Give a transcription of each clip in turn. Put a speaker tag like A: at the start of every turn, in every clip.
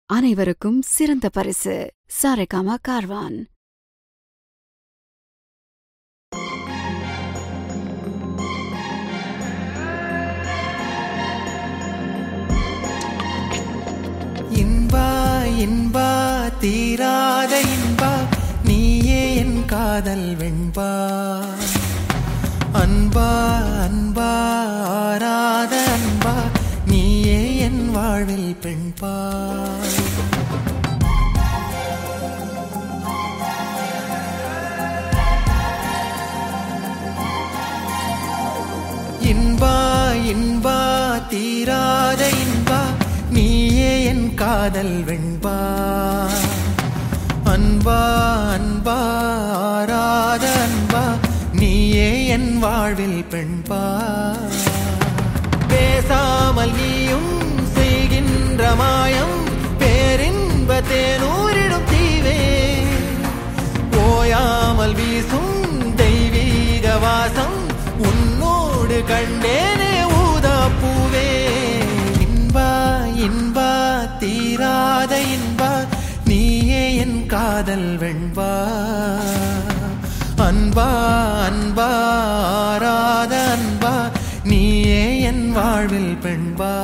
A: அனைவருக்கும் சிறந்த பரிசு சாரேகாமா கார்வான்
B: இன்பா இன்பா தீராத இன்பா நீயே என் காதல் வெண்பா அன்பா அன்பா ஆராத அன்பா நீயே என் வாழ்வில் பெண்பா இன்பா இன்பா தீராத இன்பா நீயே என் காதல் வெண்பா அன்பா அன்பா ஆராத அன்பா நீயே என் வாழ்வில் பெண்பா பேசாமல் நீயும் செய்கின்ற மாயம் பேரின்ப தேனூரிடும் தீவே ஓயாமல் வீசும் தெய்வீக வாசம் உன்னோடு கண்டேனே ஊதா பூவே இன்பா இன்பா தீராத இன்பா நீயே என் காதல் வெண்பா அன்பா அன்பா ஆராத அன்பா நீயே என் வாழ்வில் பெண்பா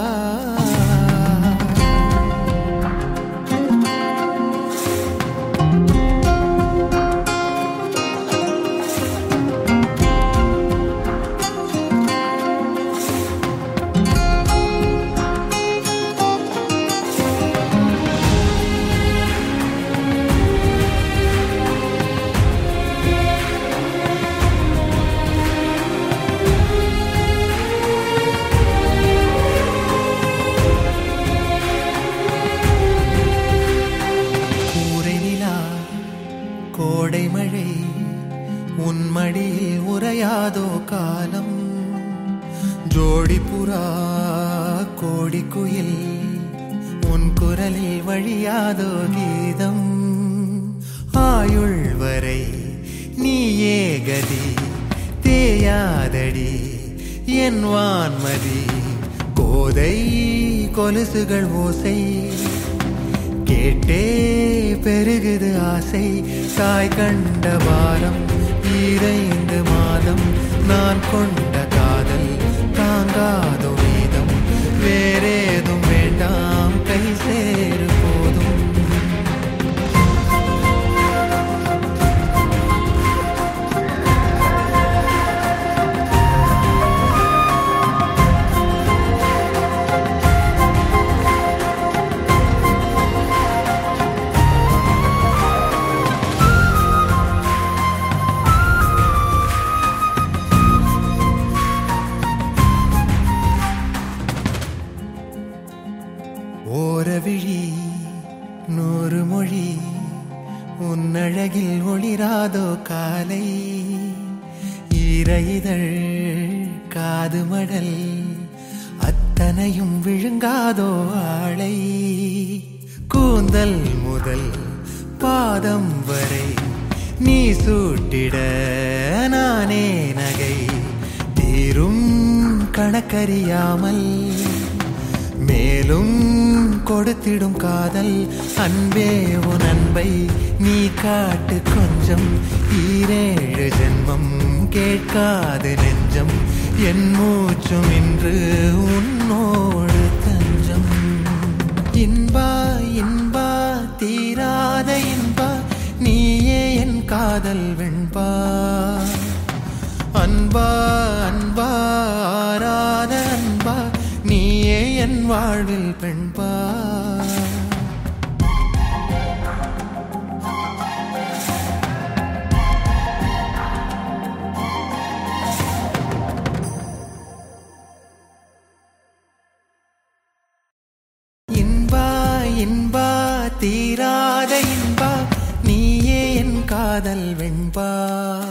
B: கூரை நிலா கோடை மழை உன்மடியில் உறையாதோ காலம் ஜோடி புறா கோடி குயில் உன் குரலில் வழியாதோ கீதம் ஆயுள் வரை நீயே கதி தேயாதடி என் வான்மதி கோதை கொலுசுகள் ஓசை கேட்டே பெருகுது ஆசை தாய் கண்ட வாரம் ஈரைந்து மாதம் நான் கொண்ட காதல் தாங்காதோ வீதம் வேறேதும் வேண்டாம் கை சேரு போதும் ஓரவிழி நூறு மொழி உன்னழகில் ஒளிராதோ காலை ஈரைதழ் காது மடல் அத்தனையும் விழுங்காதோ ஆளை கூந்தல் முதல் பாதம் வரை நீ சூட்டிட நானே நகை தீரும் கணக்கறியாமல் மேலும் கொடுத்திடும் காதல் அன்பே உன் அன்பை நீ காட்டு கொஞ்சம் ஈரேழு ஜென்மம் கேட்காது நெஞ்சம் என் மூச்சும் இன்று உன்னோடு தஞ்சம் இன்பா இன்பா தீராத இன்பா நீயே என் காதல் வெண்பா அன்பா அன்பா ஆராத அன்பா நீயே என் வாழ்வில் பெண்பா இன்பா இன்பா தீராத இன்பா நீயே என் காதல் வெண்பா